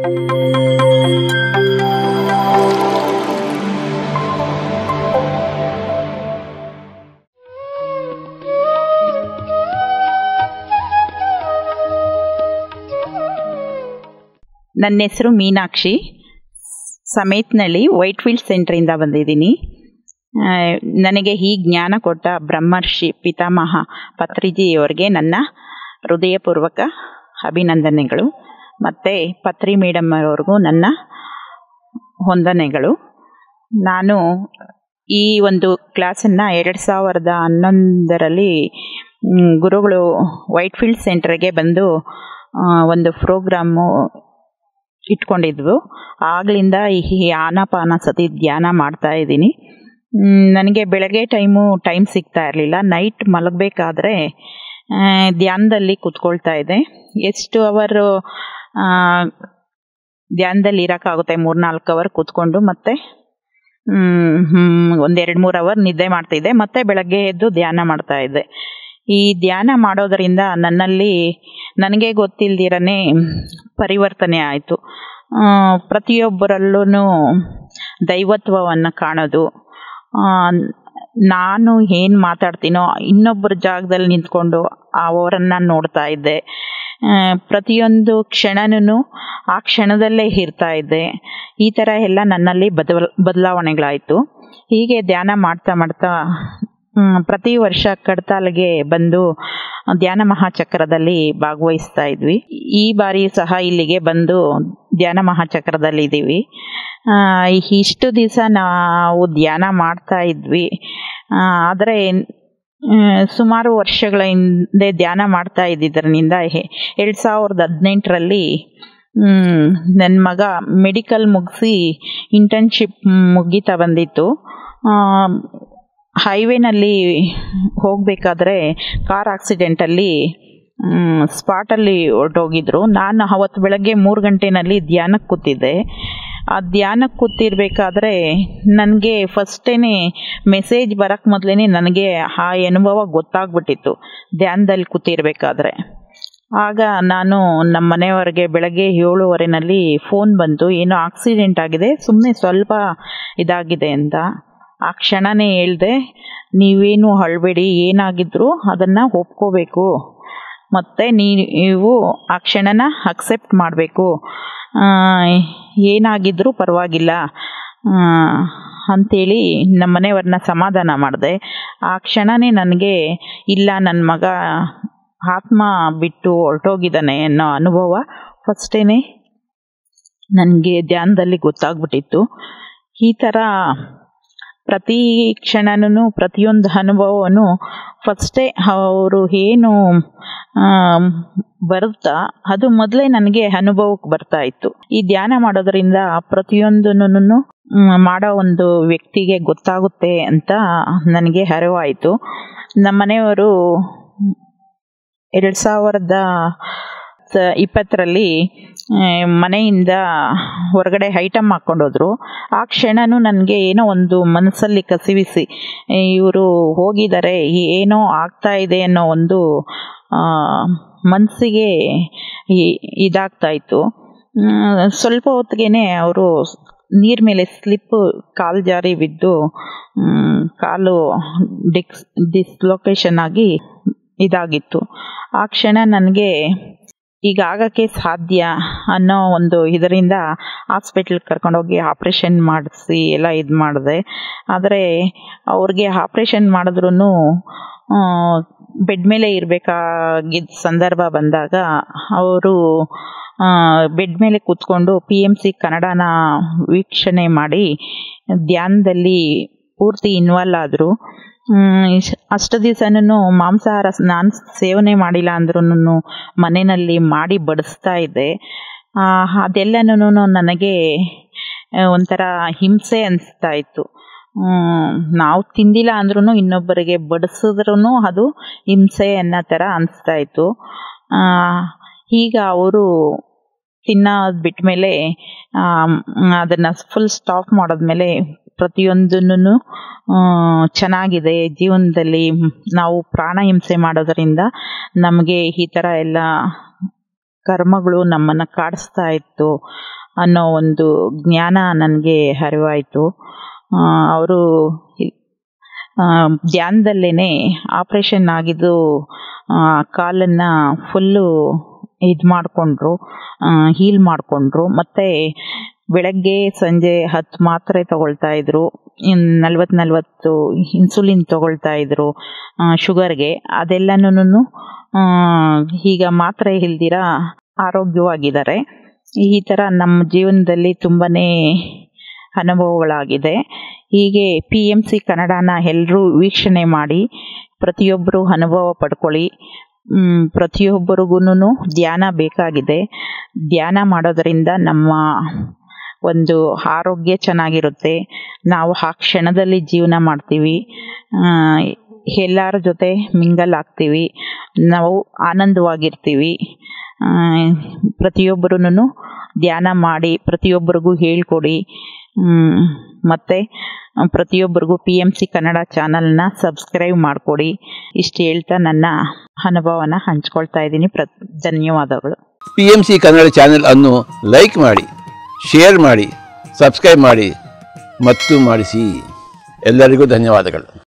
ನನ್ನ ಹೆಸರು Meenakshi Samethanahalli Whitefield ಸೆಂಟ್ರಿಂದ ಬಂದಿದ್ದೀನಿ ಆ, ನನಗೆ ಈ ಜ್ಞಾನ ಕೊಟ್ಟ ಬ್ರಹ್ಮರ್ಷಿ ಪಿತಾಮಹ ಪತ್ರಿಜಿಯವರಿಗೆ ನನ್ನ ಹೃದಯಪೂರ್ವಕ ಅಭಿನಂದನೆಗಳು ಮತ್ತು ಪತ್ರಿ ಮೇಡಮ್ ಅವ್ರಿಗೂ ನನ್ನ ವಂದನೆಗಳು ನಾನು ಈ ಒಂದು ಕ್ಲಾಸನ್ನು ಎರಡು ಸಾವಿರದ ಹನ್ನೊಂದರಲ್ಲಿ ಮ್, ಗುರುಗಳು ವೈಟ್ ಫೀಲ್ಡ್ ಸೆಂಟ್ರಿಗೆ ಬಂದು ಆ, ಒಂದು ಪ್ರೋಗ್ರಾಮು ಇಟ್ಕೊಂಡಿದ್ವು ಆಗಲಿಂದ ಈ ಆನಾಪಾನ ಸತಿ ಧ್ಯಾನ ಮಾಡ್ತಾ ಇದ್ದೀನಿ ಮ್, ನನಗೆ ಬೆಳಗ್ಗೆ ಟೈಮು ಟೈಮ್ ಸಿಗ್ತಾ ಇರಲಿಲ್ಲ ನೈಟ್ ಮಲಗಬೇಕಾದ್ರೆ ಧ್ಯಾನದಲ್ಲಿ ಕೂತ್ಕೊಳ್ತಾ ಇದ್ದೆ ಎಷ್ಟು ಅವರು ಧ್ಯಾನದಲ್ಲಿ ಇರೋಕ್ಕಾಗುತ್ತೆ ಮೂರು ನಾಲ್ಕು ಅವರ್ ಕೂತ್ಕೊಂಡು ಮತ್ತೆ ಒಂದೆರಡು ಮೂರು ಅವರ್ ನಿದ್ದೆ ಮಾಡ್ತಿದ್ದೆ ಮತ್ತೆ ಬೆಳಗ್ಗೆ ಎದ್ದು ಧ್ಯಾನ ಮಾಡ್ತಾ ಇದ್ದೆ ಈ ಧ್ಯಾನ ಮಾಡೋದರಿಂದ ನನ್ನಲ್ಲಿ ನನಗೆ ಗೊತ್ತಿಲ್ದಿರನೇ ಪರಿವರ್ತನೆ ಆಯಿತು ಪ್ರತಿಯೊಬ್ಬರಲ್ಲೂ ದೈವತ್ವವನ್ನು ಕಾಣೋದು ಆ, ನಾನು ಏನು ಮಾತಾಡ್ತೀನೋ ಇನ್ನೊಬ್ಬರ ಜಾಗದಲ್ಲಿ ನಿಂತ್ಕೊಂಡು ಅವರನ್ನು ನೋಡ್ತಾ ಇದ್ದೆ ಆ, ಪ್ರತಿಯೊಂದು ಕ್ಷಣನೂ ಆ ಕ್ಷಣದಲ್ಲೇ ಇರ್ತಾ ಇದ್ದೆ ಈ ಥರ ಎಲ್ಲ ನನ್ನಲ್ಲಿ ಬದಲ ಬದಲಾವಣೆಗಳಾಯಿತು ಹೀಗೆ ಧ್ಯಾನ ಮಾಡ್ತಾ ಮಾಡ್ತಾ ಮ್, ಪ್ರತಿ ವರ್ಷ ಕಡ್ತಾಲ್ಗೆ ಬಂದು ಧ್ಯಾನ ಮಹಾಚಕ್ರದಲ್ಲಿ ಭಾಗವಹಿಸ್ತಾ ಇದ್ವಿ ಈ ಬಾರಿ ಸಹ ಇಲ್ಲಿಗೆ ಬಂದು ಧ್ಯಾನ ಮಹಾಚಕ್ರದಲ್ಲಿ ಇದ್ದೀವಿ ಆ, ಇಷ್ಟು ದಿವಸ ನಾವು ಧ್ಯಾನ ಮಾಡ್ತಾ ಇದ್ವಿ ಆದರೆ ಸುಮಾರು ವರ್ಷಗಳ ಹಿಂದೆ ಧ್ಯಾನ ಮಾಡ್ತಾ ಇದ್ದಿದ್ದರಿಂದ ಎರಡು ಸಾವಿರದ ಹದಿನೆಂಟರಲ್ಲಿ ನನ್ನ ಮಗ ಮೆಡಿಕಲ್ ಮುಗಿಸಿ ಇಂಟರ್ನ್ಶಿಪ್ ಮುಗೀತಾ ಬಂದಿತ್ತು ಹೈವೇನಲ್ಲಿ ಹೋಗಬೇಕಾದ್ರೆ ಕಾರ್ ಆಕ್ಸಿಡೆಂಟಲ್ಲಿ ಸ್ಪಾಟಲ್ಲಿ ಹೊರಟೋಗಿದ್ರು ನಾನು ಅವತ್ತು ಬೆಳಗ್ಗೆ ಮೂರು ಗಂಟೆನಲ್ಲಿ ಧ್ಯಾನಕ್ಕೆ ಕೂತಿದ್ದೆ ಆ ಧ್ಯಾನಕ್ಕೆ ಕೂತಿರ್ಬೇಕಾದ್ರೆ ನನಗೆ ಫಸ್ಟೇನೆ ಮೆಸೇಜ್ ಬರೋಕ್ಕೆ ಮೊದಲೇ ನನಗೆ ಆ ಅನುಭವ ಗೊತ್ತಾಗ್ಬಿಟ್ಟಿತ್ತು ಧ್ಯಾನದಲ್ಲಿ ಕೂತಿರ್ಬೇಕಾದ್ರೆ ಆಗ ನಾನು ನಮ್ಮ ಮನೆಯವರಿಗೆ ಬೆಳಗ್ಗೆ ಏಳುವರೆನಲ್ಲಿ ಫೋನ್ ಬಂತು ಏನೋ ಆಕ್ಸಿಡೆಂಟ್ ಆಗಿದೆ ಸುಮ್ಮನೆ ಸ್ವಲ್ಪ ಇದಾಗಿದೆ ಅಂತ ಆ ಕ್ಷಣನೇ ಹೇಳ್ದೆ ನೀವೇನು ಅಳಬೇಡಿ ಏನಾಗಿದ್ರು ಅದನ್ನು ಒಪ್ಕೋಬೇಕು ಮತ್ತು ನೀವು ಆ ಕ್ಷಣನ ಅಕ್ಸೆಪ್ಟ್ ಮಾಡಬೇಕು ಏನಾಗಿದ್ರೂ ಪರವಾಗಿಲ್ಲ ಆ, ಅಂಥೇಳಿ ನಮ್ಮ ಮನೆಯವ್ರನ್ನ ಸಮಾಧಾನ ಮಾಡಿದೆ ಆ ಕ್ಷಣನೇ ನನಗೆ ಇಲ್ಲ ನನ್ನ ಮಗ ಆತ್ಮ ಬಿಟ್ಟು ಹೊರಟೋಗಿದ್ದಾನೆ ಅನ್ನೋ ಅನುಭವ ಫಸ್ಟೇನೆ ನನಗೆ ಧ್ಯಾನದಲ್ಲಿ ಗೊತ್ತಾಗ್ಬಿಟ್ಟಿತ್ತು ಈ ಥರ ಪ್ರತಿ ಕ್ಷಣನೂ ಪ್ರತಿಯೊಂದು ಅನುಭವವನ್ನು ಫಸ್ಟೇ ಅವರು ಏನು ಆಮ್, ಬರುತ್ತಾ ಅದು ಮೊದಲೇ ನನಗೆ ಅನುಭವಕ್ಕೆ ಬರ್ತಾ ಇತ್ತು ಈ ಧ್ಯಾನ ಮಾಡೋದ್ರಿಂದ ಪ್ರತಿಯೊಂದನ್ನು ಮಾಡೋ ಒಂದು ವ್ಯಕ್ತಿಗೆ ಗೊತ್ತಾಗುತ್ತೆ ಅಂತ ನನಗೆ ಅರಿವಾಯಿತು ನಮ್ಮ ಮನೆಯವರು ಎರಡು ಸಾವಿರದ ಸ- ಇಪ್ಪತ್ತರಲ್ಲಿ ಆ, ಮನೆಯಿಂದ ಹೊರಗಡೆ ಐಟಮ್ ಹಾಕ್ಕೊಂಡೋದ್ರು ಆ ಕ್ಷಣನೂ ನನಗೆ ಏನೋ ಒಂದು ಮನಸ್ಸಲ್ಲಿ ಕಸಿವಿಸಿ ಇವರು ಹೋಗಿದ್ದಾರೆ ಏನೋ ಆಗ್ತಾ ಇದೆ ಅನ್ನೋ ಒಂದು ಆ, ಮನಸ್ಸಿಗೆ ಇ- ಇದಾಗ್ತಾ ಇತ್ತು ಮ್, ಸ್ವಲ್ಪ ಹೊತ್ತಿಗೆ ಅವರು ನೀರ್ ಮೇಲೆ ಸ್ಲಿಪ್ ಕಾಲು ಜಾರಿ ಬಿದ್ದು ಮ್, ಕಾಲು ಡಿಕ್ಸ್ ಡಿಸ್ಲೊಕೇಶನ್ ಆಗಿ ಇದಾಗಿತ್ತು ಆ ಕ್ಷಣ ನನಗೆ ಈಗ ಆಗಕ್ಕೆ ಸಾಧ್ಯ ಅನ್ನೋ ಒಂದು ಇದರಿಂದ ಹಾಸ್ಪಿಟ್ಲ್ಗೆ ಕರ್ಕೊಂಡೋಗಿ ಆಪ್ರೇಷನ್ ಮಾಡಿಸಿ ಎಲ್ಲ ಇದು ಮಾಡಿದೆ ಆದರೆ ಅವ್ರಿಗೆ ಆಪ್ರೇಷನ್ ಮಾಡಿದ್ರೂ ಬೆಡ್ ಮೇಲೆ ಇರಬೇಕಾಗಿದ್ದ ಸಂದರ್ಭ ಬಂದಾಗ ಅವರು ಬೆಡ್ ಮೇಲೆ ಕೂತ್ಕೊಂಡು ಪಿ ಎಮ್ ಸಿ ಕನ್ನಡನ ವೀಕ್ಷಣೆ ಮಾಡಿ ಧ್ಯಾನದಲ್ಲಿ ಪೂರ್ತಿ ಇನ್ವಾಲ್ವ್ ಆದರು ಅಷ್ಟು ದಿವಸನೂ ಮಾಂಸಾಹಾರ ನಾನು ಸೇವನೆ ಮಾಡಿಲ್ಲ ಅಂದ್ರೂ ಮನೆಯಲ್ಲಿ ಮಾಡಿ ಬಡಿಸ್ತಾ ಇದ್ದೆ ಆ, ಅದೆಲ್ಲನೂ ನನಗೆ ಆ, ಒಂಥರ ಹಿಂಸೆ ಅನಿಸ್ತಾ ಇತ್ತು ಹ್ಮ್, ನಾವು ತಿಂದಿಲ್ಲ ಅಂದ್ರೂ ಇನ್ನೊಬ್ಬರಿಗೆ ಬಡಿಸಿದ್ರೂ ಅದು ಹಿಂಸೆ ಅನ್ನೋ ಥರ ಅನಿಸ್ತಾ ಇತ್ತು ಆ, ಈಗ ಅವರು ತಿನ್ನೋದು ಬಿಟ್ಮೇಲೆ ಅದನ್ನು ಫುಲ್ ಸ್ಟಾಪ್ ಮಾಡಿದ್ಮೇಲೆ ಪ್ರತಿಯೊಂದನ್ನು ಚೆನ್ನಾಗಿದೆ ಜೀವನದಲ್ಲಿ ನಾವು ಪ್ರಾಣ ಹಿಂಸೆ ಮಾಡೋದರಿಂದ ನಮಗೆ ಈ ಥರ ಎಲ್ಲ ಕರ್ಮಗಳು ನಮ್ಮನ್ನು ಕಾಡಿಸ್ತಾ ಇತ್ತು ಅನ್ನೋ ಒಂದು ಜ್ಞಾನ ನನಗೆ ಅರಿವಾಯಿತು ಅವರು ಧ್ಯಾನದಲ್ಲೇ ಆಪ್ರೇಷನ್ ಆಗಿದ್ದು ಕಾಲನ್ನು ಫುಲ್ಲು ಇದು ಮಾಡಿಕೊಂಡ್ರು ಹೀಲ್ ಮಾಡಿಕೊಂಡ್ರು ಮತ್ತು ಬೆಳಗ್ಗೆ ಸಂಜೆ ಹತ್ತು ಮಾತ್ರೆ ತಗೊಳ್ತಾ ಇದ್ರು ನಲ್ವತ್ತು ನಲ್ವತ್ತು ಇನ್ಸುಲಿನ್ ತಗೊಳ್ತಾ ಇದ್ರು ಶುಗರ್ಗೆ ಅದೆಲ್ಲನೂ ಈಗ ಮಾತ್ರೆ ಇಲ್ದಿರ ಆರೋಗ್ಯವಾಗಿದ್ದಾರೆ ಈ ಥರ ನಮ್ಮ ಜೀವನದಲ್ಲಿ ತುಂಬಾ ಅನುಭವಗಳಾಗಿದೆ ಹೀಗೆ ಪಿ ಎಮ್ ಸಿ ಕನ್ನಡನ ಎಲ್ಲರೂ ವೀಕ್ಷಣೆ ಮಾಡಿ ಪ್ರತಿಯೊಬ್ಬರು ಅನುಭವ ಪಡ್ಕೊಳ್ಳಿ ಪ್ರತಿಯೊಬ್ಬರಿಗೂ ಧ್ಯಾನ ಬೇಕಾಗಿದೆ ಧ್ಯಾನ ಮಾಡೋದರಿಂದ ನಮ್ಮ ಒಂದು ಆರೋಗ್ಯ ಚೆನ್ನಾಗಿರುತ್ತೆ ನಾವು ಆ ಕ್ಷಣದಲ್ಲಿ ಜೀವನ ಮಾಡ್ತೀವಿ ಎಲ್ಲರ ಜೊತೆ ಮಿಂಗಲ್ ಆಗ್ತೀವಿ ನಾವು ಆನಂದವಾಗಿರ್ತೀವಿ ಪ್ರತಿಯೊಬ್ಬರೂ ಧ್ಯಾನ ಮಾಡಿ ಪ್ರತಿಯೊಬ್ಬರಿಗೂ ಹೇಳ್ಕೊಡಿ ಮತ್ತು ಪ್ರತಿಯೊಬ್ಬರಿಗೂ ಪಿ ಎಮ್ ಸಿ ಕನ್ನಡ ಚಾನಲ್ನ ಸಬ್ಸ್ಕ್ರೈಬ್ ಮಾಡಿಕೊಡಿ ಇಷ್ಟು ಹೇಳ್ತಾ ನನ್ನ ಅನುಭವನ ಹಂಚ್ಕೊಳ್ತಾ ಇದ್ದೀನಿ ಪ್ರ ಧನ್ಯವಾದಗಳು P M C Kannada channel ಅನ್ನು ಲೈಕ್ ಮಾಡಿ ಶೇರ್ ಮಾಡಿ ಸಬ್ಸ್ಕ್ರೈಬ್ ಮಾಡಿ ಮತ್ತು ಮಾಡಿಸಿ ಎಲ್ಲರಿಗೂ ಧನ್ಯವಾದಗಳು